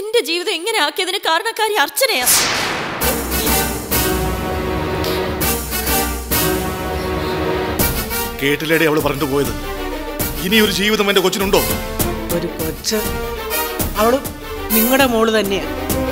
എന്റെ ജീവിതം എങ്ങനെ ആക്കിയതിന് കാരണക്കാരി അർച്ചനയാ കേട്ടില്ലേടെ അവള് പറഞ്ഞിട്ട് പോയത് ഇനി ഒരു ജീവിതം എന്റെ കൊച്ചിനുണ്ടോ ഒരു കൊച്ച് അവള് നിങ്ങളുടെ മോള് തന്നെയാ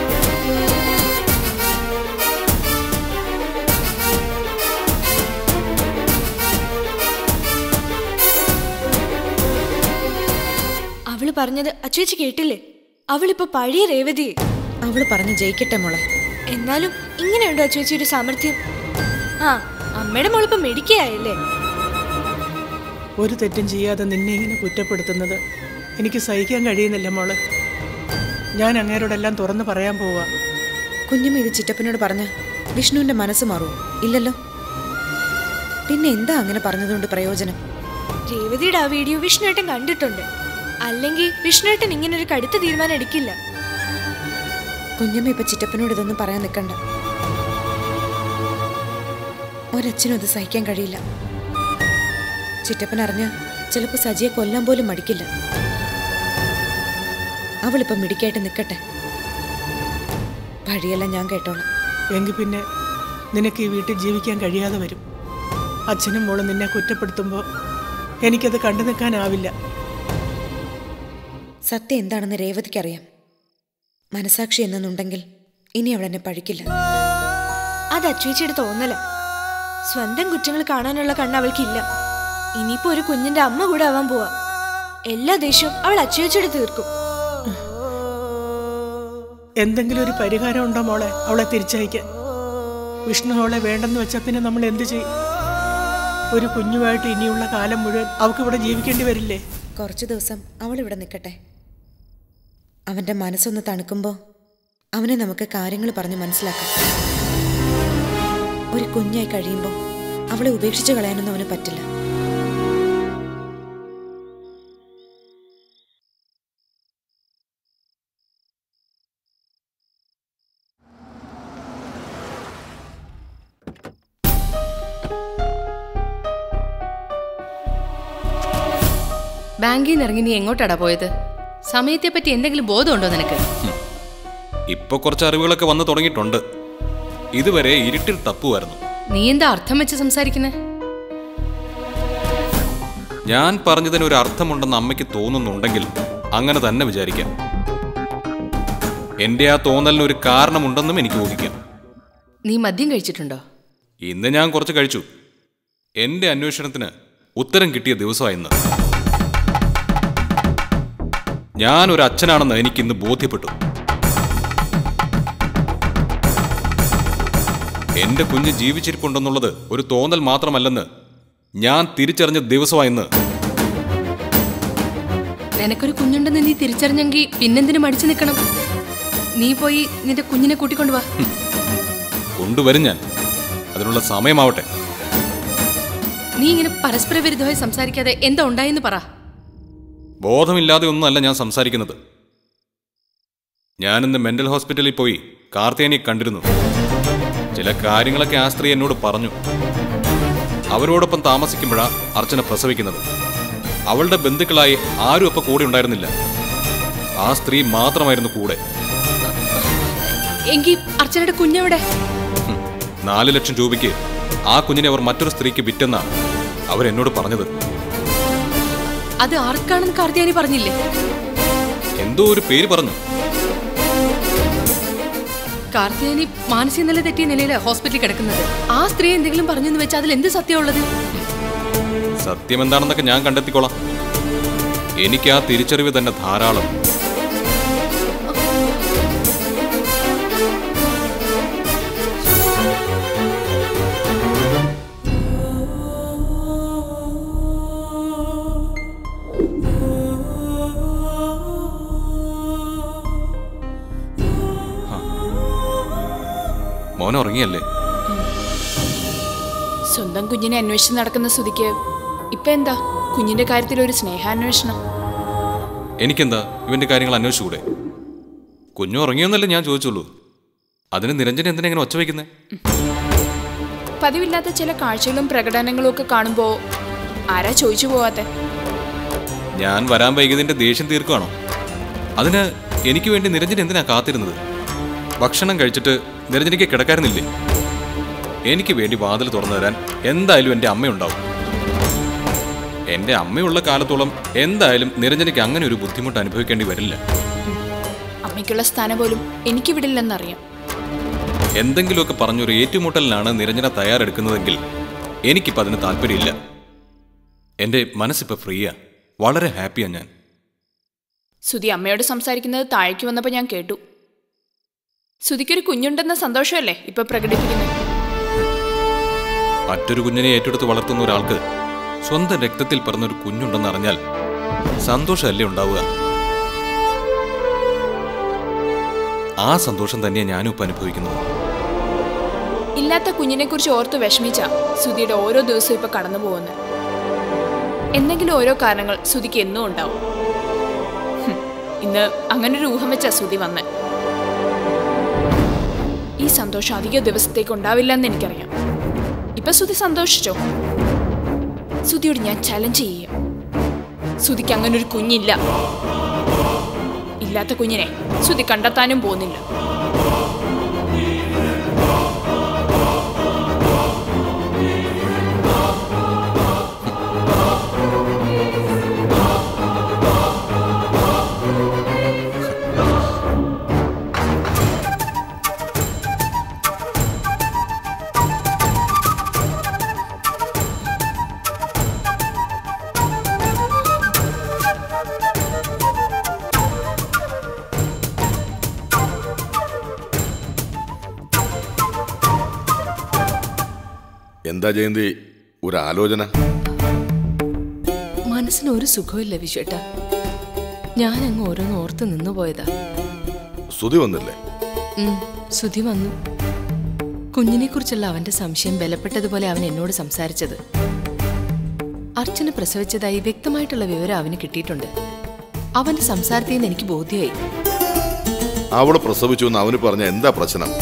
അവള് പറഞ്ഞത് അച്ചേച്ചി കേട്ടില്ലേ അവളിപ്പോ പഴയ രേവതി അവള് പറഞ്ഞ് ജയിക്കട്ടെ മോളെ എന്നാലും ഇങ്ങനെയുണ്ടോ അച്ചേച്ചി ഒരു സാമർഥ്യം ആ അമ്മയുടെ മോളിപ്പോ മെഡിക്കയായല്ലേ ഒരു തെറ്റും ചെയ്യാതെ നിന്നെ ഇങ്ങനെ കുറ്റപ്പെടുത്തുന്നത് എനിക്ക് സഹിക്കാൻ കഴിയുന്നില്ല മോളെ ഞാൻ അങ്ങേരോടെല്ലാം തുറന്നു പറയാൻ പോവാ കുഞ്ഞമ്മ ഇത് ചിറ്റപ്പനോട് പറഞ്ഞ വിഷ്ണുവിന്റെ മനസ്സ് മാറുമോ ഇല്ലല്ലോ പിന്നെ എന്താ അങ്ങനെ പറഞ്ഞതുകൊണ്ട് പ്രയോജനം രേവതിയുടെ ആ വീഡിയോ വിഷ്ണുവേട്ടൻ കണ്ടിട്ടുണ്ട് അല്ലെങ്കിൽ വിഷ്ണുവേട്ടൻ ഇങ്ങനെ ഒരു കടുത്ത തീരുമാനം എടുക്കില്ല കുഞ്ഞമ്മ ഇപ്പൊ ചിറ്റപ്പനോട് ഇതൊന്നും പറയാൻ നിൽക്കണ്ട ഒരച്ഛനും അത് സഹിക്കാൻ കഴിയില്ല ചിറ്റപ്പൻ അറിഞ്ഞ ചിലപ്പോ സജിയെ കൊല്ലാൻ പോലും മടിക്കില്ല അവളിപ്പം മിടിക്കായിട്ട് നിൽക്കട്ടെ വഴിയെല്ലാം ഞാൻ കേട്ടോളാം എങ്കിൽ പിന്നെ നിനക്ക് ഈ വീട്ടിൽ ജീവിക്കാൻ കഴിയാതെ വരും അച്ഛനും മോളും നിന്നെ കുറ്റപ്പെടുത്തുമ്പോൾ എനിക്കത് കണ്ടു നിൽക്കാനാവില്ല സത്യം എന്താണെന്ന് രേവതിക്കറിയാം മനസാക്ഷി എന്നുണ്ടെങ്കിൽ ഇനി അവൾ എന്നെ പഴിക്കില്ല അത് അച്ചേച്ചിയുടെ തോന്നല സ്വന്തം കുറ്റങ്ങൾ കാണാനുള്ള കണ്ണ് അവൾക്കില്ല ഇനിയിപ്പോ ഒരു കുഞ്ഞിന്റെ അമ്മ കൂടെ ആവാൻ പോവാ എല്ലാ ദേഷ്യവും അവൾ അച്ചേച്ചിയുടെ തീർക്കും എന്തെങ്കിലും ഒരു പരിഹാരം ഉണ്ടോ മോളെ അവളെ തിരിച്ചയക്കാൻ വിഷ്ണു അവളെ വേണ്ടെന്ന് വെച്ചാൽ പിന്നെ നമ്മൾ എന്ത് ചെയ്യും ഒരു കുഞ്ഞുമായിട്ട് ഇനിയുള്ള കാലം മുഴുവൻ അവൾക്ക് ഇവിടെ ജീവിക്കേണ്ടി വരില്ലേ കുറച്ചു ദിവസം അവൾ ഇവിടെ നിൽക്കട്ടെ അവന്റെ മനസ്സൊന്ന് തണുക്കുമ്പോൾ അവനെ നമുക്ക് കാര്യങ്ങൾ പറഞ്ഞ് മനസ്സിലാക്കാം ഒരു കുഞ്ഞായി കഴിയുമ്പോൾ അവളെ ഉപേക്ഷിച്ച് കളയാനൊന്നും അവന് പറ്റില്ല ബാങ്കിൽ നിന്ന് ഇറങ്ങി നീ എങ്ങോട്ടാടാ പോയത് സമയത്തെ പറ്റി എന്തെങ്കിലും ബോധമുണ്ടോ നിനക്ക് ഇപ്പൊ കുറച്ച് അറിവുകളൊക്കെ വന്നു തുടങ്ങിയിട്ടുണ്ട് ഇതുവരെ ഇരുട്ടിൽ തപ്പുമായിരുന്നു നീ എന്താ അർത്ഥം വെച്ച് സംസാരിക്കുന്നേ ഞാൻ പറഞ്ഞതിന് ഒരു അർത്ഥമുണ്ടെന്ന് അമ്മയ്ക്ക് തോന്നുന്നുണ്ടെങ്കിൽ അങ്ങനെ തന്നെ വിചാരിക്കാം എന്റെ ആ തോന്നലിന് ഒരു കാരണമുണ്ടെന്നും എനിക്ക് ഊഹിക്കാം നീ മദ്യം കഴിച്ചിട്ടുണ്ടോ ഇന്ന് ഞാൻ കുറച്ച് കഴിച്ചു എന്റെ അന്വേഷണത്തിന് ഉത്തരം കിട്ടിയ ദിവസമായി ഇന്ന് ഞാൻ ഒരു അച്ഛനാണെന്ന് എനിക്ക് ഇന്ന് ബോധ്യപ്പെട്ടു എന്റെ കുഞ്ഞ് ജീവിച്ചിരിപ്പുണ്ടെന്നുള്ളത് ഒരു തോന്നൽ മാത്രമല്ലെന്ന് ഞാൻ തിരിച്ചറിഞ്ഞ ദിവസമായി ഇന്ന് നിനക്കൊരു കുഞ്ഞുണ്ടെന്ന് നീ തിരിച്ചറിഞ്ഞെങ്കിൽ പിന്നെന്തിനു മടിച്ചു നിൽക്കണം നീ പോയി നിന്റെ കുഞ്ഞിനെ കൂട്ടിക്കൊണ്ടുവാ കൊണ്ടുവരും ഞാൻ അതിനുള്ള സമയമാവട്ടെ നീ ഇങ്ങനെ പരസ്പര വിരുദ്ധമായി സംസാരിക്കാതെ എന്താ ഉണ്ടായെന്ന് പറ ബോധമില്ലാതെ ഒന്നുമല്ല ഞാൻ സംസാരിക്കുന്നത് ഞാനിന്ന് മെന്റൽ ഹോസ്പിറ്റലിൽ പോയി കാർത്തേനിയെ കണ്ടിരുന്നു ചില കാര്യങ്ങളൊക്കെ ആ സ്ത്രീ എന്നോട് പറഞ്ഞു അവരോടൊപ്പം താമസിക്കുമ്പോഴാ അർച്ചന പ്രസവിക്കുന്നത് അവളുടെ ബന്ധുക്കളായി ആരും ഒപ്പം കൂടെ ഉണ്ടായിരുന്നില്ല ആ സ്ത്രീ മാത്രമായിരുന്നു കൂടെ എങ്കിൽ അർച്ചനയുടെ കുഞ്ഞെവിടെ ഹും, നാല് ലക്ഷം രൂപയ്ക്ക് ആ കുഞ്ഞിനെ അവർ മറ്റൊരു സ്ത്രീക്ക് വിറ്റെന്നാ അവരെന്നോട് പറഞ്ഞത് അത് ആർക്കാണെന്ന് കാർത്തിയാനി പറഞ്ഞില്ലേ എന്തോ ഒരു പേര് പറഞ്ഞു കാർത്തിയാനി മാനസിക നില തെറ്റിയ നിലയില് ഹോസ്പിറ്റലിൽ കിടക്കുന്നത് ആ സ്ത്രീ എന്തെങ്കിലും പറഞ്ഞെന്ന് വെച്ചാൽ അതിൽ എന്ത് സത്യമുള്ളത് സത്യം എന്താണെന്നൊക്കെ ഞാൻ കണ്ടെത്തിക്കോളാം എനിക്ക് ആ തിരിച്ചറിവ് തന്നെ ധാരാളം മോൻ ഉറങ്ങിയല്ലേ സ്വന്തം കുഞ്ഞിനെ അന്വേഷിച്ച് നടക്കുന്ന സ്തുതിക്ക് ഇപ്പൊ എന്താ കുഞ്ഞിന്റെ കാര്യത്തിൽ ഒരു സ്നേഹാന്വേഷണം എനിക്കെന്താ ഇവന്റെ കാര്യങ്ങൾ അന്വേഷിച്ചുകൂടെ കുഞ്ഞു ഉറങ്ങിയെന്നല്ലേ ഞാൻ ചോദിച്ചുള്ളൂ അതിന് നിരഞ്ജൻ എന്തിനാ ഇങ്ങനെ ഒച്ച വയ്ക്കുന്നത് പതിവില്ലാത്ത ചില കാഴ്ചകളും പ്രകടനങ്ങളും ഒക്കെ കാണുമ്പോ ആരാ ചോദിച്ചു പോവാത്തെ ഞാൻ വരാൻ വൈകിയതിന്റെ ദേഷ്യം തീർക്കുകയാണോ അതിന് എനിക്ക് വേണ്ടി നിരഞ്ജന എന്തിനാ കാത്തിരുന്നത് ഭക്ഷണം കഴിച്ചിട്ട് നിരഞ്ജനയ്ക്ക് കിടക്കാറുന്നില്ലേ എനിക്ക് വേണ്ടി വാതിൽ തുറന്നു തരാൻ എന്തായാലും എൻ്റെ അമ്മയുണ്ടാവും എൻ്റെ അമ്മയുള്ള കാലത്തോളം എന്തായാലും നിരഞ്ജനയ്ക്ക് അങ്ങനെ ഒരു ബുദ്ധിമുട്ട് അനുഭവിക്കേണ്ടി വരില്ല അമ്മയ്ക്കുള്ള സ്ഥാനം പോലും എനിക്ക് വിടില്ലെന്നറിയാം എന്തെങ്കിലുമൊക്കെ പറഞ്ഞൊരു ഏറ്റുമുട്ടലിനാണ് നിരഞ്ജന തയ്യാറെടുക്കുന്നതെങ്കിൽ എനിക്കിപ്പോൾ അതിന് താല്പര്യമില്ല എൻ്റെ മനസ്സിപ്പോൾ ഫ്രീയാ വളരെ ഹാപ്പിയാ ഞാൻ സുധി അമ്മയോട് സംസാരിക്കുന്നത് താഴേക്ക് വന്നപ്പോൾ ഞാൻ കേട്ടു സുധിക്കൊരു കുഞ്ഞുണ്ടെന്ന സന്തോഷമല്ലേ ഇപ്പൊ പ്രകടിപ്പിക്കുന്നത് മറ്റൊരു കുഞ്ഞിനെ ഏറ്റെടുത്ത് വളർത്തുന്ന ഒരാൾക്ക് സ്വന്തം രക്തത്തിൽ പിറന്നൊരു കുഞ്ഞുണ്ടെന്ന് അറിഞ്ഞാൽ സന്തോഷമല്ലേ ഉണ്ടാവുക ആ സന്തോഷം തന്നെയാണ് ഞാനും ഇപ്പം അനുഭവിക്കുന്നത് ഇല്ലാത്ത കുഞ്ഞിനെ കുറിച്ച് ഓർത്ത് വിഷമിച്ച സുധിയുടെ ഓരോ ദിവസവും ഇപ്പൊ കടന്നു പോകുന്നത് എന്തെങ്കിലും ഓരോ കാരണങ്ങൾ സുധിക്ക് എന്നും ഉണ്ടാവും ഹും, ഇന്ന് അങ്ങനൊരു ഊഹം വെച്ച സുധി വന്ന് ഈ സന്തോഷം അധിക ദിവസത്തേക്ക് ഉണ്ടാവില്ല എന്ന് എനിക്കറിയാം ഇപ്പൊ സുധി സന്തോഷിച്ചോ സുധിയോട് ഞാൻ ചലഞ്ച് ചെയ്യും സുധിക്ക് അങ്ങനെ ഒരു കുഞ്ഞില്ല ഇല്ലാത്ത കുഞ്ഞിനെ സുധി കണ്ടെത്താനും പോകുന്നില്ല എന്താ ജയന്തി ഒരു ആലോചന മനസ്സിന് ഒരു സുഖമില്ല വിശ്വേട്ട ഞാൻ അങ്ങ് ഓരോന്ന് ഓർത്ത് നിന്നു പോയതാ ശ്രുതി വന്നില്ലേ ഉം, സുധി വന്നു കുഞ്ഞിനെ കുറിച്ചുള്ള അവന്റെ സംശയം ബലപ്പെട്ടതുപോലെ അവൻ എന്നോട് സംസാരിച്ചത് അർച്ചന പ്രസവിച്ചതായി വ്യക്തമായിട്ടുള്ള വിവരം അവന് കിട്ടിയിട്ടുണ്ട് അവന്റെ സംസാരത്തിൽ നിന്ന് എനിക്ക് ബോധ്യമായി അവള് പ്രസവിച്ചു എന്ന് അവന് പറഞ്ഞ എന്താ പ്രശ്നം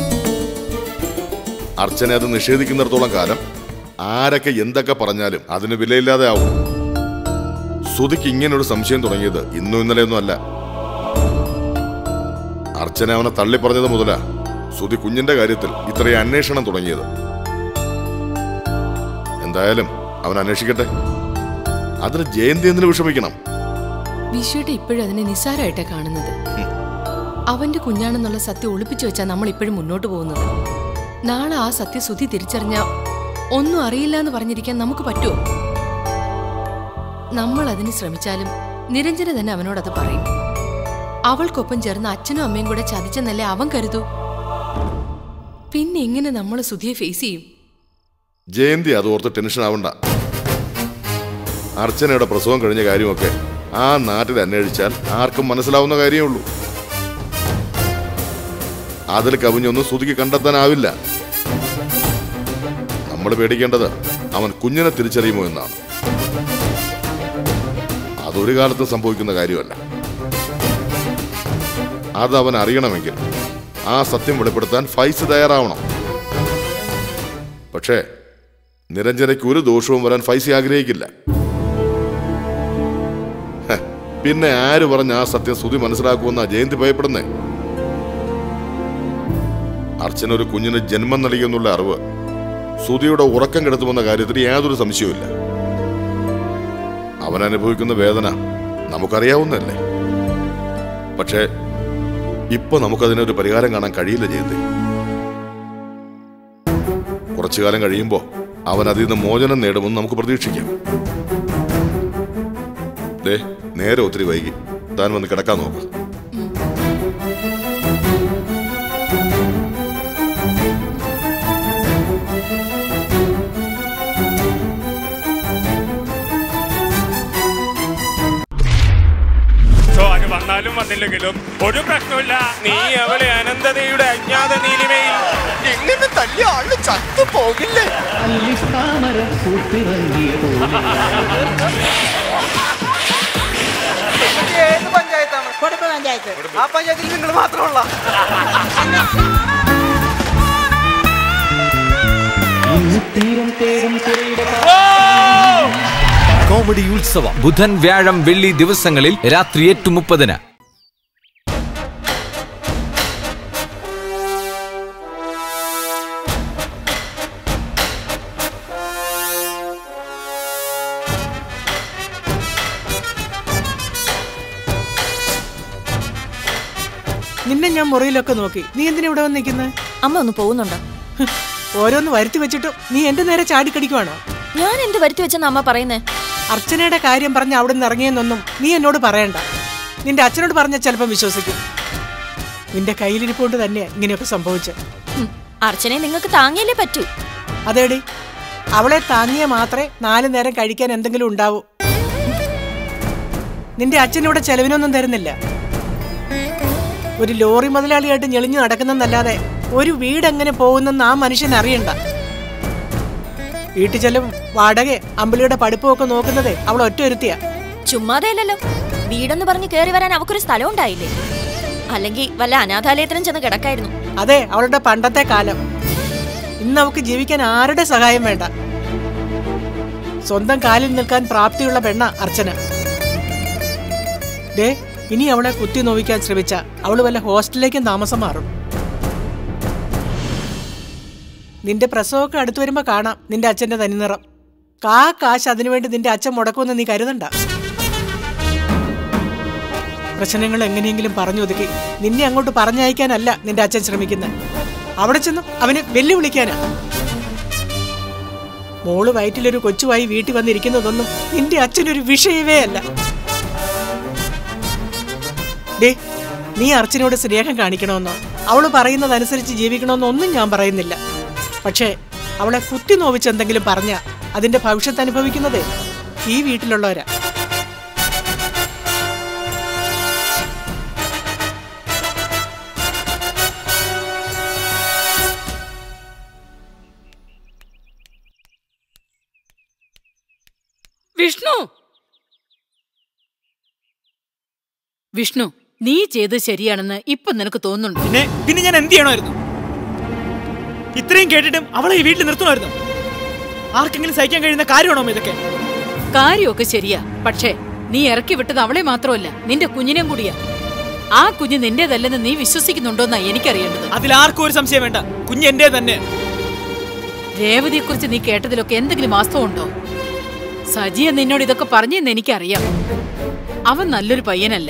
അർച്ചന അത് നിഷേധിക്കുന്നിടത്തോളം കാലം ആരൊക്കെ എന്തൊക്കെ പറഞ്ഞാലും അതിന് വിലയില്ലാതെ ആവും ശ്രുതിക്ക് ഇങ്ങനൊരു സംശയം തുടങ്ങിയത് ഇന്നും ഇന്നലെയൊന്നും അല്ല അർച്ചന അവനെ തള്ളി പറഞ്ഞത് മുതലാ ശ്രുതി കുഞ്ഞിന്റെ കാര്യത്തിൽ ഇത്രയും അന്വേഷണം തുടങ്ങിയത് എന്തായാലും അവൻ അന്വേഷിക്കട്ടെ അതിന് ജയന്തി എന്തിനു വിഷമിക്കണം വിശ്വയുടെ ഇപ്പോഴും അതിനെ നിസ്സാരമായിട്ടാ കാണുന്നത് അവന്റെ കുഞ്ഞാണെന്നുള്ള സത്യം ഒളിപ്പിച്ചു വെച്ചാ നമ്മൾ ഇപ്പോഴും മുന്നോട്ട് പോകുന്നത് നാളെ ആ സത്യം സുധി തിരിച്ചറിഞ്ഞ ഒന്നും അറിയില്ല എന്ന് പറഞ്ഞിരിക്കാൻ നമുക്ക് പറ്റുമോ നമ്മൾ അതിന് ശ്രമിച്ചാലും നിരഞ്ജന തന്നെ അവനോടത് പറയും അവൾക്കൊപ്പം ചേർന്ന് അച്ഛനും അമ്മയും കൂടെ ചതിച്ചെന്നല്ലേ അവൻ കരുതൂ പിന്നെ എങ്ങനെ നമ്മൾ സുധിയെ ഫേസ് ചെയ്യും ജയന്തി അത് ഓർത്ത് ടെൻഷൻ ആവണ്ട അർച്ചനയുടെ പ്രസവം കഴിഞ്ഞ കാര്യമൊക്കെ ആ നാട്ടിൽ അന്വേഷിച്ചാൽ ആർക്കും മനസ്സിലാവുന്ന കാര്യമേ ഉള്ളൂ അതിൽ കവിഞ്ഞൊന്നും ശ്രുതിക്ക് കണ്ടെത്താനാവില്ല നമ്മൾ പേടിക്കേണ്ടത് അവൻ കുഞ്ഞിനെ തിരിച്ചറിയുമോ എന്നാണ് അതൊരു കാലത്തും സംഭവിക്കുന്ന കാര്യമല്ല അത് അവൻ അറിയണമെങ്കിൽ ആ സത്യം വെളിപ്പെടുത്താൻ ഫൈസ് തയ്യാറാവണം പക്ഷേ നിരഞ്ജനയ്ക്ക് ഒരു ദോഷവും വരാൻ ഫൈസി ആഗ്രഹിക്കില്ല ഹ, പിന്നെ ആര് പറഞ്ഞ ആ സത്യം ശ്രുതി മനസ്സിലാക്കുമെന്നാ ജയന്തി ഭയപ്പെടുന്നേ അർച്ചന ഒരു കുഞ്ഞിന് ജന്മം നൽകിയെന്നുള്ള അറിവ് ശ്രുതിയുടെ ഉറക്കം കെടുത്തുമെന്ന കാര്യത്തിൽ യാതൊരു സംശയവുമില്ല അവൻ അനുഭവിക്കുന്ന വേദന നമുക്കറിയാവുന്നതല്ലേ പക്ഷേ ഇപ്പൊ നമുക്കതിനൊരു പരിഹാരം കാണാൻ കഴിയില്ല ജയന്തി കുറച്ചു കാലം കഴിയുമ്പോൾ അവൻ അതിൽ നിന്ന് മോചനം നേടുമെന്ന് നമുക്ക് പ്രതീക്ഷിക്കാം ദേ നേരെ ഒത്തിരി വൈകി താൻ വന്ന് കിടക്കാൻ നോക്ക് സോന് വന്നാലും വന്നില്ലെങ്കിലും ഒരു പ്രശ്നമില്ല നീ അവളെ അനന്തതയുടെ അജ്ഞാത നീലിമയിൽ എങ്ങനെ തല്ലിയ ആള് ചത്തു പോകില്ലേ ഏത് പഞ്ചായത്താണ് കൊടുപ്പ് പഞ്ചായത്ത് ആ പഞ്ചായത്തിൽ നിങ്ങൾ മാത്രമുള്ള കോമഡി ഉത്സവം ബുധൻ വ്യാഴം വെള്ളി ദിവസങ്ങളിൽ രാത്രി എട്ട് മുപ്പതിന് നിന്നെ ഞാൻ മുറിയിലൊക്കെ നോക്കി നീ എന്തിനാ ഇവിടെ വന്ന് നിൽക്കുന്നത് അമ്മ ഒന്ന് പോകുന്നുണ്ടോ ഓരോന്ന് വരുത്തി വെച്ചിട്ട് നീ എന്റെ നേരെ ചാടിക്കടിക്കുവാണോ ഞാൻ എന്ത് വരുത്തി വെച്ചെന്ന് അമ്മ പറയുന്നേ അർച്ചനയുടെ കാര്യം പറഞ്ഞ് അവിടെ നിന്ന് ഇറങ്ങിയെന്നൊന്നും നീ എന്നോട് പറയണ്ട നിന്റെ അച്ഛനോട് പറഞ്ഞാൽ ചിലപ്പം വിശ്വസിക്കും നിന്റെ കയ്യിലിരിപ്പുകൊണ്ട് തന്നെയാ ഇങ്ങനെയൊക്കെ സംഭവിച്ചത് ഹും, അർച്ചനെ നിങ്ങൾക്ക് താങ്ങിയല്ലേ പറ്റൂ അതേടി അവളെ താങ്ങിയ മാത്രമേ നാലു നേരം കഴിക്കാൻ എന്തെങ്കിലും ഉണ്ടാവൂ നിന്റെ അച്ഛനിവിടെ ചെലവിനൊന്നും തരുന്നില്ല ഒരു ലോറി മുതലാളിയായിട്ട് ഞെളിഞ്ഞു നടക്കുന്നെന്നല്ലാതെ ഒരു വീട് എങ്ങനെ പോകുന്നെന്ന് ആ മനുഷ്യൻ അറിയണ്ട വീട്ടിൽ ചെല്ലും വാടക അമ്പിളിയുടെ പഠിപ്പും ഒക്കെ നോക്കുന്നതേ അവൾ ഒറ്റ ഒരുത്തിയാ ചുമ്മാതെ അല്ലല്ലോ വീടെന്ന് പറഞ്ഞ് കേറി വരാൻ അവക്കൊരു സ്ഥലം ഉണ്ടായില്ലേ അല്ലെങ്കിൽ വല്ല അനാഥാലയത്തിനും ചെന്ന് കിടക്കായിരുന്നു അതെ അവളുടെ പണ്ടത്തെ കാലം ഇന്ന് അവൾക്ക് ജീവിക്കാൻ ആരുടെ സഹായം വേണ്ട സ്വന്തം കാലിൽ നിൽക്കാൻ പ്രാപ്തിയുള്ള പെണ്ണ അർച്ചന ദേ ഇനി അവളെ കുത്തി നോവിക്കാൻ ശ്രമിച്ച അവള് വല്ല ഹോസ്റ്റലിലേക്കും താമസം മാറും നിന്റെ പ്രസവമൊക്കെ അടുത്തു വരുമ്പോ കാണാം നിന്റെ അച്ഛന്റെ തനിനിറം കാ കാശ് അതിനുവേണ്ടി നിന്റെ അച്ഛൻ മുടക്കുമെന്ന് നീ കരുതണ്ട പ്രശ്നങ്ങൾ എങ്ങനെയെങ്കിലും പറഞ്ഞു ഒതുക്കി നിന്നെ അങ്ങോട്ട് പറഞ്ഞയക്കാനല്ല നിന്റെ അച്ഛൻ ശ്രമിക്കുന്നത് അവിടെ ചെന്ന് അവന് വെല്ലുവിളിക്കാനാ മോള് വയറ്റിലൊരു കൊച്ചുമായി വീട്ടിൽ വന്നിരിക്കുന്നതൊന്നും നിന്റെ അച്ഛനൊരു വിഷയമേ അല്ല ഡേ നീ അർച്ചനോട് സ്നേഹം കാണിക്കണമെന്നോ അവള് പറയുന്നതനുസരിച്ച് ജീവിക്കണമെന്നോ ഒന്നും ഞാൻ പറയുന്നില്ല പക്ഷേ അവളെ കുത്തി നോവിച്ച് എന്തെങ്കിലും പറഞ്ഞ അതിന്റെ ഭവിഷ്യത്ത് അനുഭവിക്കുന്നത് ഈ വീട്ടിലുള്ളവരാ വിഷ്ണു വിഷ്ണു നീ ചെയ്തത് ശരിയാണെന്ന് ഇപ്പൊ നിനക്ക് തോന്നുന്നുണ്ടോ പിന്നെ പിന്നെ ഞാൻ എന്ത് ചെയ്യണമായിരുന്നു ഇത്രയും കേട്ടിട്ടും അവളെ ഈ വീട്ടിൽ നിർത്തണമായിരുന്നു ആർക്കെങ്കിലും സഹിക്കാൻ കഴിയുന്ന കാര്യമാണോ അമ്മ ഇതൊക്കെ കാര്യമൊക്കെ ശരിയാ പക്ഷേ നീ ഇറക്കി വിട്ടത് അവളെ മാത്രമല്ല നിന്റെ കുഞ്ഞിനെയും കൂടിയാ ആ കുഞ്ഞ് നിന്റേതല്ലെന്ന് നീ വിശ്വസിക്കുന്നുണ്ടോന്നാ എനിക്കറിയേണ്ടത് അതിൽ ആർക്കും ഒരു സംശയം വേണ്ട കുഞ്ഞ് എന്റെ തന്നെ രേവതിയെ കുറിച്ച് നീ കേട്ടതിലൊക്കെ എന്തെങ്കിലും വാസ്തവമുണ്ടോ സജിയ നിന്നോട് ഇതൊക്കെ പറഞ്ഞെന്ന് എനിക്കറിയാം അവൻ നല്ലൊരു പയ്യനല്ല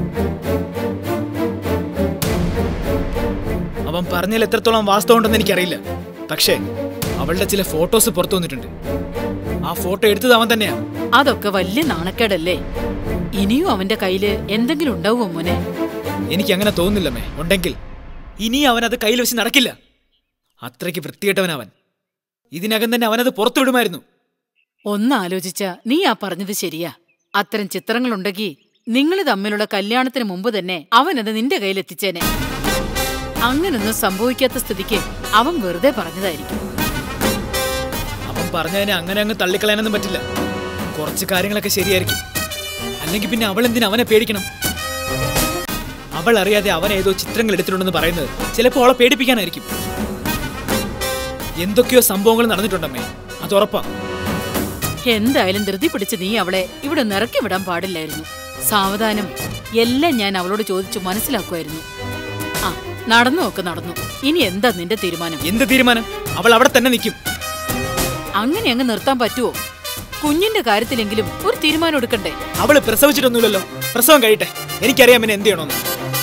അവൻ പറഞ്ഞതിൽ എത്രത്തോളം വാസ്തവം ഉണ്ടെന്ന് എനിക്കറിയില്ല പക്ഷേ അവളുടെ ചില ഫോട്ടോസ് പുറത്തു വന്നിട്ടുണ്ട് ആ ഫോട്ടോ എടുത്തത് അവൻ തന്നെയാ അതൊക്കെ വലിയ നാണക്കേടല്ലേ ഇനിയും അവന്റെ കയ്യില് എന്തെങ്കിലും ഉണ്ടാവുമോ മോനെ എനിക്ക് അങ്ങനെ തോന്നുന്നില്ലമ്മേ ഉണ്ടെങ്കിൽ ഇനി അവൻ അത് കയ്യിൽ വെച്ച് നടക്കില്ല അത്രയ്ക്ക് വൃത്തികെട്ടവനവൻ ഇതിനകം തന്നെ അവനത് പുറത്തുവിടുമായിരുന്നു ഒന്ന് ആലോചിച്ച നീ ആ പറഞ്ഞത് ശരിയാ അത്തരം ചിത്രങ്ങളുണ്ടെങ്കിൽ നിങ്ങൾ തമ്മിലുള്ള കല്യാണത്തിന് മുമ്പ് തന്നെ അവനത് നിന്റെ കയ്യിലെത്തിച്ചേനെ അങ്ങനൊന്നും സംഭവിക്കാത്ത സ്ഥിതിക്ക് അവൻ വെറുതെ പറഞ്ഞതായിരിക്കും അവൻ പറഞ്ഞതിനെ അങ്ങനെ അങ്ങ് തള്ളിക്കളയാനൊന്നും പറ്റില്ല കുറച്ച് കാര്യങ്ങളൊക്കെ ശരിയായിരിക്കും അല്ലെങ്കിൽ പിന്നെ അവൾ എന്തിനാ അവനെ പേടിക്കണം അവൾ അറിയാതെ അവൻ ഏതോ ചിത്രങ്ങൾ എടുത്തിട്ടുണ്ടെന്ന് പറയുന്നത് ചിലപ്പോൾ അവളെ പേടിപ്പിക്കാനായിരിക്കും എന്തൊക്കെയോ സംഭവങ്ങൾ നടന്നിട്ടുണ്ടമ്മേ അത് ഉറപ്പാ എന്തായാലും ധൃതി പിടിച്ച് നീ അവളെ ഇവിടെ നിറക്കി വിടാൻ പാടില്ലായിരുന്നു സാവധാനം എല്ലാം ഞാൻ അവളോട് ചോദിച്ചു മനസ്സിലാക്കുമായിരുന്നു ആ നടന്നു നോക്ക് നടന്നു ഇനി എന്താ നിന്റെ തീരുമാനം എന്ത് തീരുമാനം അവൾ അവിടെ തന്നെ നിൽക്കും അങ്ങനെ അങ്ങ് നിർത്താൻ പറ്റുമോ കുഞ്ഞിന്റെ കാര്യത്തിലെങ്കിലും ഒരു തീരുമാനം എടുക്കണ്ടേ അവള് പ്രസവിച്ചിട്ടൊന്നുമില്ലല്ലോ പ്രസവം കഴിയട്ടെ എനിക്കറിയാം പിന്നെ എന്ത് ചെയ്യണമെന്ന്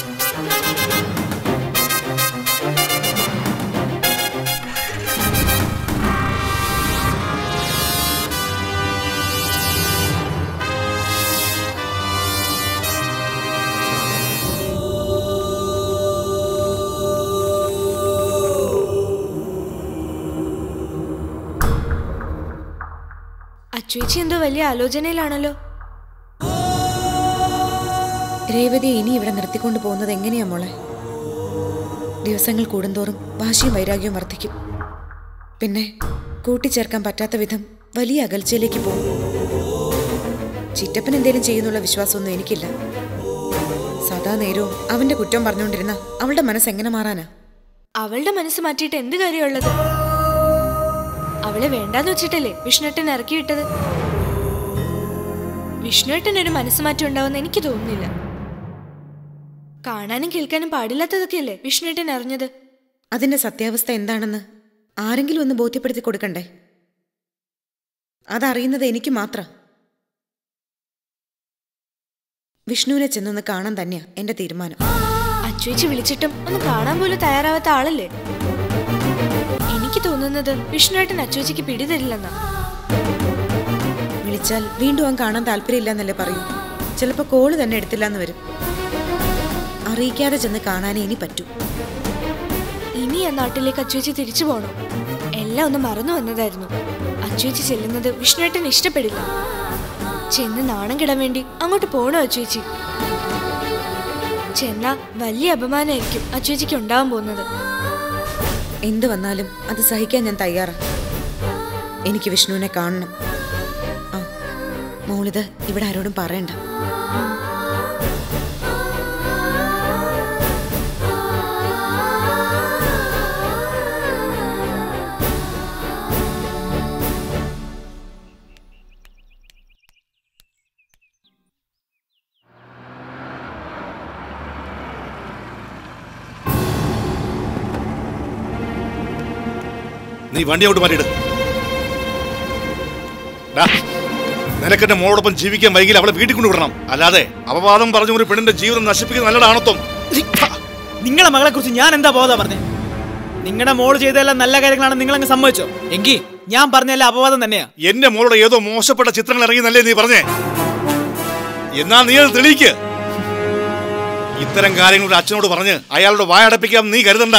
അച്ചുവേച്ചി എന്തോ വലിയ ആലോചനയിലാണല്ലോ രേവതിയെ ഇനി ഇവിടെ നിർത്തിക്കൊണ്ടു പോകുന്നത് എങ്ങനെയാ മോളെ ദിവസങ്ങൾ കൂടുന്തോറും വാശിയും വൈരാഗ്യവും വർദ്ധിക്കും പിന്നെ കൂട്ടിച്ചേർക്കാൻ പറ്റാത്ത വിധം വലിയ അകൽച്ചയിലേക്ക് പോകും ചിറ്റപ്പൻ എന്തേലും ചെയ്യുന്നുള്ള വിശ്വാസമൊന്നും എനിക്കില്ല സദാ നേരവും അവന്റെ കുറ്റം പറഞ്ഞുകൊണ്ടിരുന്ന അവളുടെ മനസ്സ് എങ്ങനെ മാറാനാ അവളുടെ മനസ്സ് മാറ്റിയിട്ട് എന്ത് കാര്യമുള്ളത് അവളെ വേണ്ടാന്ന് വെച്ചിട്ടല്ലേ വിഷ്ണുട്ടൻ ഇറക്കി വിട്ടത് വിഷ്ണുട്ടൻ ഒരു മനസ്സ് മാറ്റം ഉണ്ടാവുമെന്ന് എനിക്ക് തോന്നുന്നില്ല കാണാനും കേൾക്കാനും പാടില്ലാത്തതൊക്കെയല്ലേ വിഷ്ണുട്ടൻ അറിഞ്ഞത് അതിന്റെ സത്യാവസ്ഥ എന്താണെന്ന് ആരെങ്കിലും ഒന്ന് ബോധ്യപ്പെടുത്തി കൊടുക്കണ്ടേ അതറിയുന്നത് എനിക്ക് മാത്രം വിഷ്ണുവിനെ ചെന്നൊന്ന് കാണാൻ തന്നെയാ എന്റെ തീരുമാനം അച്ചുവെച്ച് വിളിച്ചിട്ടും ഒന്ന് കാണാൻ പോലും തയ്യാറാവാത്ത ആളല്ലേ എനിക്ക് തോന്നുന്നത് വിഷ്ണുവേട്ടൻ അച്ചുവെച്ചിക്ക് പിടിതരില്ലെന്നാ വിളിച്ചാൽ വീണ്ടും അവൻ കാണാൻ താല്പര്യമില്ലെന്നല്ലേ പറയൂ ചിലപ്പോൾ കോള് തന്നെ എടുത്തില്ല എന്ന് വരും അറിയിക്കാതെ ചെന്ന് കാണാനേ ഇനി പറ്റൂ ഇനി ആ നാട്ടിലേക്ക് അച്ചുവെച്ച് തിരിച്ചു പോകണം എല്ലാം ഒന്ന് മറന്നു വന്നതായിരുന്നു അച്ചുവെച്ച് ചെല്ലുന്നത് വിഷ്ണുവേട്ടൻ ഇഷ്ടപ്പെടില്ല ചെന്ന് നാണം കിടാൻ വേണ്ടി അങ്ങോട്ട് പോണോ അച്ചുവെച്ചി ചെന്നാ വലിയ അപമാനമായിരിക്കും അച്ചുവെച്ചിക്ക് ഉണ്ടാവാൻ പോകുന്നത് എന്ത് വന്നാലും അത് സഹിക്കാൻ ഞാൻ തയ്യാറാണ് എനിക്ക് വിഷ്ണുവിനെ കാണണം ആ മോളിത് ഇവിടെ ആരോടും പറയണ്ട നീ വണ്ടി അങ്ങോട്ട് മാറ്റിയിട് ഡാ, നിനക്കെന്റെ മോളോടൊപ്പം ജീവിക്കാൻ വൈകിൽ അവളെ വീട്ടിൽ കൊണ്ടുവിടണം അല്ലാതെ അപവാദം പറഞ്ഞ ഒരു പെണ്ണിന്റെ ജീവിതം നശിപ്പിക്കുന്ന നല്ലതാണത്വം നിങ്ങളെ മകളെ കുറിച്ച് ഞാൻ എന്താ ബോധ പറഞ്ഞേ നിങ്ങളുടെ മോള് ചെയ്തെല്ലാം നല്ല കാര്യങ്ങളാണ് നിങ്ങൾ അങ്ങ് സമ്മതിച്ചോ എങ്കിൽ ഞാൻ പറഞ്ഞല്ല അപവാദം തന്നെയാ എന്റെ മോളുടെ ഏതോ മോശപ്പെട്ട ചിത്രങ്ങൾ ഇറങ്ങിയെന്നല്ലേ നീ പറഞ്ഞേ എന്നാ നീ അത് തെളിയിക്ക് ഇത്തരം കാര്യങ്ങൾ ഒരു അച്ഛനോട് പറഞ്ഞ് അയാളുടെ വായടപ്പിക്കാൻ നീ കരുതണ്ട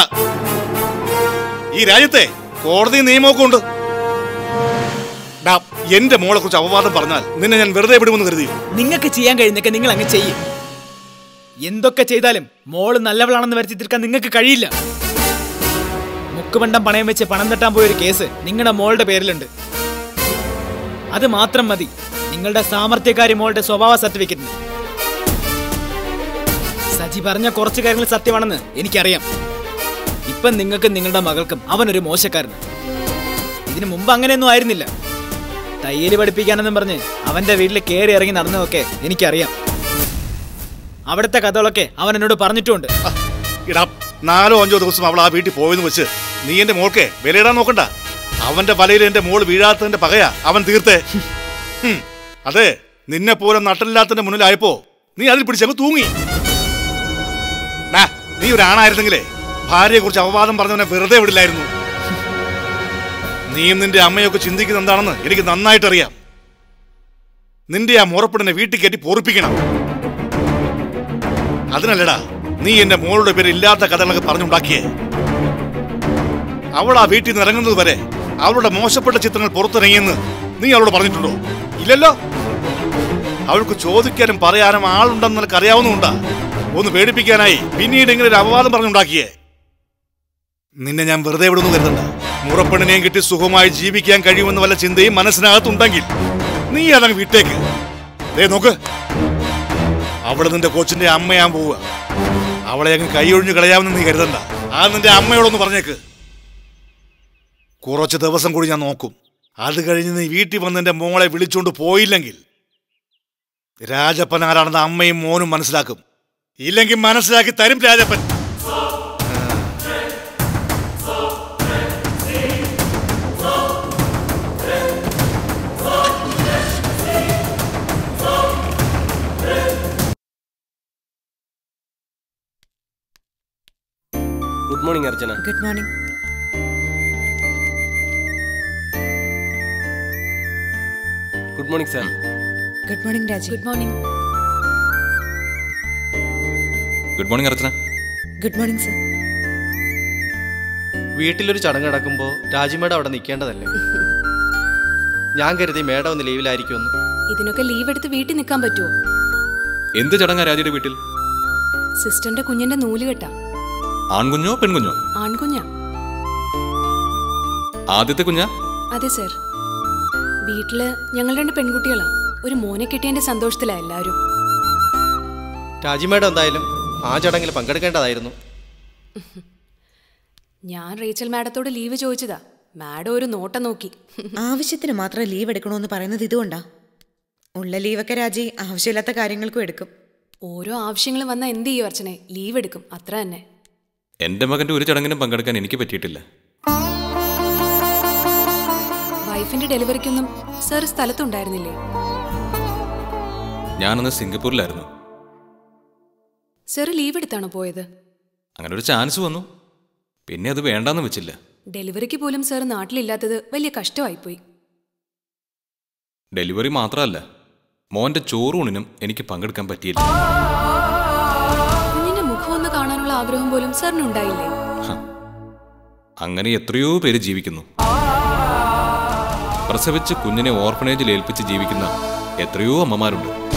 ഈ രാജ്യത്തെ കോടതി നിയമമൊക്കെ ഉണ്ട് ഡാ, എന്റെ മോളെ കുറിച്ച് അപവാദം പറഞ്ഞാൽ നിന്നെ ഞാൻ വെറുതെ വിടുമെന്ന് കരുതി നിങ്ങൾക്ക് ചെയ്യാൻ കഴിയുന്നൊക്കെ നിങ്ങൾ അങ്ങ് ചെയ്യും എന്തൊക്കെ ചെയ്താലും മോള് നല്ലവളാണെന്ന് വരുത്തി തീർക്കാൻ നിങ്ങൾക്ക് കഴിയില്ല മുക്കുപണ്ടം പണയം വെച്ച് പണം തട്ടാൻ പോയൊരു കേസ് നിങ്ങളുടെ മോളുടെ പേരിലുണ്ട് അത് മാത്രം മതി നിങ്ങളുടെ സാമർത്ഥ്യക്കാരി മോളുടെ സ്വഭാവ സർട്ടിഫിക്കറ്റിന് സജി പറഞ്ഞ കുറച്ച് കാര്യങ്ങൾ സത്യമാണെന്ന് എനിക്കറിയാം ഇപ്പം നിങ്ങൾക്കും നിങ്ങളുടെ മകൾക്കും അവനൊരു മോശക്കാരന് ഇതിനു മുമ്പ് അങ്ങനെയൊന്നും ആയിരുന്നില്ല തയ്യല് പഠിപ്പിക്കാനെന്നും പറഞ്ഞ് അവന്റെ വീട്ടിൽ കയറി ഇറങ്ങി നടന്നതൊക്കെ എനിക്കറിയാം അവിടുത്തെ കഥകളൊക്കെ അവൻ എന്നോട് പറഞ്ഞിട്ടുമുണ്ട് ഇടാ നാലോ അഞ്ചോ ദിവസം അവൾ ആ വീട്ടിൽ പോയെന്ന് വെച്ച് നീ എന്റെ മോൾക്ക് വിലയിടാൻ നോക്കണ്ട അവന്റെ വലയിൽ എന്റെ മോൾ വീഴാത്തതിന്റെ പകയാ അവൻ തീർത്തേ ഹും, അതെ നിന്നെ പോലെ നട്ടലില്ലാത്തതിന്റെ മുന്നിലായപ്പോ നീ അതിൽ പിടിച്ചങ്ങ് തൂങ്ങി ഡാ, നീ ഒരു ആണായിരുന്നെങ്കിലേ ഭാര്യയെ കുറിച്ച് അപവാദം പറഞ്ഞവനെ വെറുതെ വിടില്ലായിരുന്നു നീയും നിന്റെ അമ്മയൊക്കെ ചിന്തിക്കുന്നത് എന്താണെന്ന് എനിക്ക് നന്നായിട്ട് അറിയാം നിന്റെ ആ മുറപ്പെടിനെ വീട്ടിൽ കയറ്റി പൊറിപ്പിക്കണം അതിനല്ലടാ നീ എന്റെ മോളുടെ പേര് ഇല്ലാത്ത കഥകളൊക്കെ പറഞ്ഞുണ്ടാക്കിയേ അവൾ ആ വീട്ടിൽ നിന്ന് ഇറങ്ങുന്നത് വരെ അവളുടെ മോശപ്പെട്ട ചിത്രങ്ങൾ പുറത്തിറങ്ങിയെന്ന് നീ അവളോട് പറഞ്ഞിട്ടുണ്ടോ ഇല്ലല്ലോ അവൾക്ക് ചോദിക്കാനും പറയാനും ആളുണ്ടെന്ന് നിനക്ക് അറിയാവുന്നുണ്ടാ ഒന്ന് പേടിപ്പിക്കാനായി പിന്നീട് ഇങ്ങനെ ഒരു അപവാദം പറഞ്ഞുണ്ടാക്കിയേ നിന്നെ ഞാൻ വെറുതെ വിടുന്നു കരുതണ്ട മുറപ്പെണ്ണിനെയും കിട്ടി സുഖമായി ജീവിക്കാൻ കഴിയുമെന്ന് വല്ല ചിന്തയും മനസ്സിനകത്തുണ്ടെങ്കിൽ നീ അതങ്ങ് വിട്ടേക്ക് ദേ നോക്ക് അവള് നിന്റെ കൊച്ചിന്റെ അമ്മയാൻ പോവുക അവളെ അങ്ങ് കൈയൊഴിഞ്ഞു കളയാമെന്ന് നീ കരുതണ്ട ആ നിന്റെ അമ്മയോടൊന്ന് പറഞ്ഞേക്ക് കുറച്ച് ദിവസം കൂടി ഞാൻ നോക്കും അത് കഴിഞ്ഞ് നീ വീട്ടിൽ വന്ന് എന്റെ മോളെ വിളിച്ചോണ്ട് പോയില്ലെങ്കിൽ രാജപ്പൻ ആരാണെന്ന് അമ്മയും മോനും മനസ്സിലാക്കും ഇല്ലെങ്കിൽ മനസ്സിലാക്കി തരും Rajappan good morning Archana good morning good morning sir good morning Raji good morning good morning Archana good morning sir വീട്ടിലൊരു ചടങ്ങ് നടക്കുമ്പോൾ രാജിമേഡം അവിടെ നിൽക്കേണ്ടതല്ലേ ഞാൻ കരുതി മേഡം ഒന്ന് ലീവിലായിരിക്കുമെന്ന് ഇതിനൊക്കെ ലീവ് എടുത്ത് വീട്ടിൽ നിൽക്കാൻ പറ്റുമോ എന്ത് ചടങ്ങാ രാജിയുടെ വീട്ടിൽ സിസ്റ്ററിന്റെ കുഞ്ഞിന്റെ നൂല് കെട്ടാ ആൺകുഞ്ഞോ പെൺകുഞ്ഞോ ആൺകുഞ്ഞാ ആദ്യത്തെ കുഞ്ഞാ അതെ സർ വീട്ടില് ഞങ്ങൾ രണ്ട് പെൺകുട്ടികളാ ഒരു മോനെ കിട്ടിയതിന്റെ സന്തോഷത്തിലാ എല്ലാവരും രാജിമേഡം എന്തായാലും ആ ചടങ്ങിൽ പങ്കെടുക്കേണ്ടതായിരുന്നു ഞാൻ റേച്ചൽ മാഡത്തോട് ലീവ് ചോദിച്ചതാ മാഡം ഒരു നോട്ടം നോക്കി ആവശ്യത്തിന് മാത്രം ലീവ് എടുക്കണമെന്ന് പറയുന്നത് ഇതുകൊണ്ടാ ഉള്ള ലീവൊക്കെ രാജി ആവശ്യമില്ലാത്ത കാര്യങ്ങൾക്കും എടുക്കും ഓരോ ആവശ്യങ്ങൾ വന്നാൽ എന്ത് ചെയ്യും അർച്ചനെ ലീവ് എടുക്കും അത്ര തന്നെ എന്റെ മകന്റെ ഒരു ചടങ്ങിനും പങ്കെടുക്കാൻ എനിക്ക് പറ്റിയിട്ടില്ല വൈഫിന്റെ ഡെലിവറിക്കൊന്നും സർ സ്ഥലത്തുണ്ടായിരുന്നില്ലേ ഞാനന്ന് സിംഗപ്പൂരിലായിരുന്നു സർ ലീവ് എടുത്താണോ പോയത് അങ്ങനെ ഒരു ചാൻസ് വന്നു പിന്നെ അത് വേണ്ടാന്ന് വെച്ചില്ല ഡെലിവറിക്ക് പോലും സാർ നാട്ടിലില്ലാത്തത് വലിയ കഷ്ടമായിപ്പോയി ഡെലിവറി മാത്രമല്ല മോന്റെ ചോറൂണിനും എനിക്ക് പങ്കെടുക്കാൻ പറ്റിയില്ല കുഞ്ഞിന്റെ മുഖം ഒന്ന് കാണാനുള്ള ആഗ്രഹം പോലും സാറിനുണ്ടായില്ലേ അങ്ങനെ എത്രയോ പേര് ജീവിക്കുന്നു പ്രസവിച്ച് കുഞ്ഞിനെ ഓർഫനേജിൽ ഏൽപ്പിച്ച് ജീവിക്കുന്ന എത്രയോ അമ്മമാരുണ്ട്